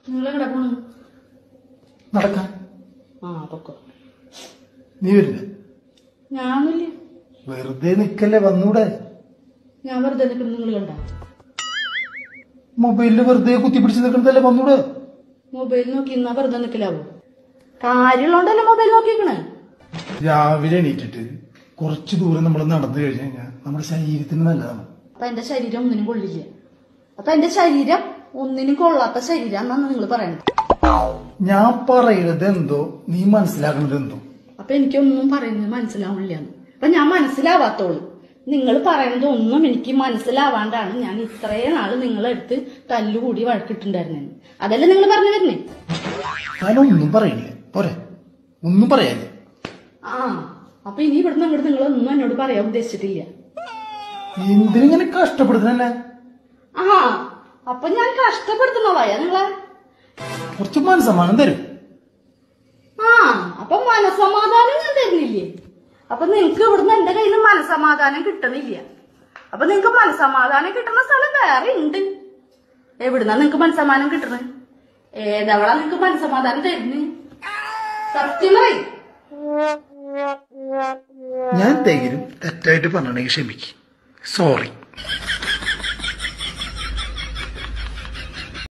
നിങ്ങളെവിടെ പോണു നടക്കാൻ ആ പൊക്കോ നീ വരില്ല ഞാനില്ല വെറുതെ നിക്കല്ലേ വന്നൂടെ ഞാൻ വെറുതെ നിൽക്കുന്ന നിങ്ങൾ കണ്ട മൊബൈലിൽ വെറുതെ കുത്തിപ്പിടിച്ച് നിൽക്കുന്നതല്ലേ വന്നൂടെ മൊബൈൽ നോക്കി ഇന്നാ വെറുതെ നിൽക്കലാവോ കാര്യമുള്ളോണ്ടല്ലേ മൊബൈൽ നോക്കിക്കണേ രാവിലെ എണീറ്റിട്ട് കുറച്ച് ദൂരം നമ്മൾ നടന്നു കഴിഞ്ഞു കഴിഞ്ഞാൽ നമ്മുടെ ശരീരത്തിന് നല്ലതാണ് അപ്പൊ എന്റെ ശരീരം ഒന്നിനും കൊള്ളില്ല അപ്പൊ എന്റെ ശരീരം ഒന്നിനും കൊള്ളാത്ത ശരീരം എന്നാണ് നിങ്ങൾ പറയുന്നത് ഞാൻ പറയുന്നത് എന്തോ നീ മനസ്സിലാക്കുന്നത് എന്തോ അപ്പൊ എനിക്കൊന്നും പറയുന്നത് മനസ്സിലാവണില്ല അപ്പൊ ഞാൻ മനസ്സിലാവാത്തോളൂ നിങ്ങൾ പറയുന്നത് ഒന്നും എനിക്ക് മനസ്സിലാവാണ്ടാണ് ഞാൻ ഇത്രയും നാള് നിങ്ങളെടുത്ത് തല്ലുകൂടി വഴക്കിട്ടുണ്ടായിരുന്നത് അതല്ലേ നിങ്ങൾ പറഞ്ഞു വരുന്നേ ഞാനൊന്നും പറയില്ല പോരെ ഒന്നും പറയാനില്ല ആ അപ്പൊ ഇനി ഇവിടുന്ന് അങ്ങോട്ട് നിങ്ങളൊന്നും എന്നോട് പറയാൻ ഉദ്ദേശിച്ചിട്ടില്ല എന്തിനിങ്ങനെ കഷ്ടപ്പെടുത്തണല്ലേ ആ അപ്പൊ ഞാൻ കഷ്ടപ്പെടുത്തുന്നതായ നിങ്ങളെ കുറച്ച് മനസ്സമാനം തരും ആ അപ്പൊ മനസമാധാനം ഞാൻ തരുന്നില്ലേ അപ്പൊ നിങ്ങക്ക് ഇവിടുന്ന് എന്റെ കയ്യിൽ നിന്ന് മനസമാധാനം കിട്ടണില്ല അപ്പൊ നിങ്ങക്ക് മനസമാധാനം കിട്ടുന്ന സ്ഥലം വേറെ ഉണ്ട് എവിടുന്നാ നിങ്ങക്ക് മനസമാധാനം കിട്ടണത് ഏതവളാ നിങ്ങക്ക് മനസമാധാനം തരുന്നത് സത്യം പറയും ഞാൻ എന്തെങ്കിലും തെറ്റായിട്ട് പറഞ്ഞിട്ടുണ്ടെങ്കിൽ ക്ഷമിക്ക് സോറി